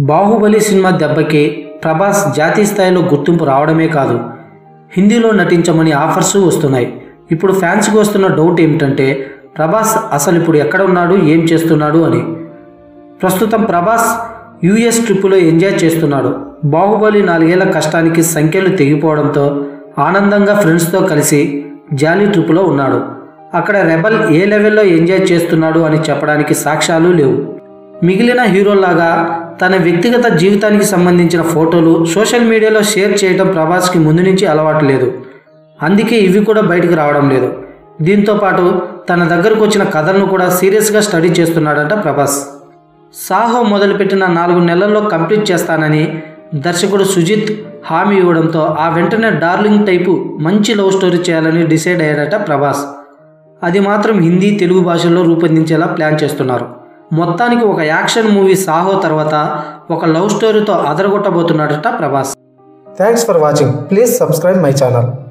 Baahubali cinema దెబ్బకి ప్రభాస్ జాతీయ స్థాయిలో గుర్తింపు రావడమే కాదు హిందీలో నటించమని ఆఫర్స్ వస్తున్నాయి ఇప్పుడు ఫ్యాన్స్కి వస్తున్న డౌట్ ఏమిటంటే ప్రభాస్ అసలు ఇప్పుడు ఎక్కడ ఉన్నాడు ఏం చేస్తున్నాడు అని ప్రస్తుతం ప్రభాస్ యూఎస్ ట్రిప్పులో ఎంజాయ్ చేస్తున్నాడు బాహుబలి నాలుగేళ్ల కష్టానికి సంఖ్యలు తెగిపోవడంతో ఆనందంగా ఫ్రెండ్స్తో కలిసి జాలీ ట్రిప్పులో ఉన్నాడు అక్కడ రెబల్ ఏ లెవెల్లో ఎంజాయ్ చేస్తున్నాడు అని చెప్పడానికి సాక్ష్యాలు లేవు మిగిలిన హీరోల్లాగా తన వ్యక్తిగత జీవితానికి సంబంధించిన ఫోటోలు సోషల్ మీడియాలో షేర్ చేయడం ప్రభాస్కి ముందు నుంచి అలవాటు లేదు అందుకే ఇవి కూడా బయటకు రావడం లేదు దీంతో పాటు తన దగ్గరకు వచ్చిన కథలను కూడా సీరియస్గా స్టడీ చేస్తున్నాడంట ప్రభాస్ సాహో మొదలుపెట్టిన నాలుగు నెలల్లో కంప్లీట్ చేస్తానని దర్శకుడు సుజిత్ హామీ ఇవ్వడంతో ఆ వెంటనే డార్లింగ్ టైపు మంచి లవ్ స్టోరీ చేయాలని డిసైడ్ అయ్యాడట ప్రభాస్ అది మాత్రం హిందీ తెలుగు భాషల్లో రూపొందించేలా ప్లాన్ చేస్తున్నారు మొత్తానికి ఒక యాక్షన్ మూవీ సాహో తర్వాత ఒక లవ్ స్టోరీతో అదరగొట్టబోతున్నాడట Prabhas Thanks for watching. Please subscribe my channel.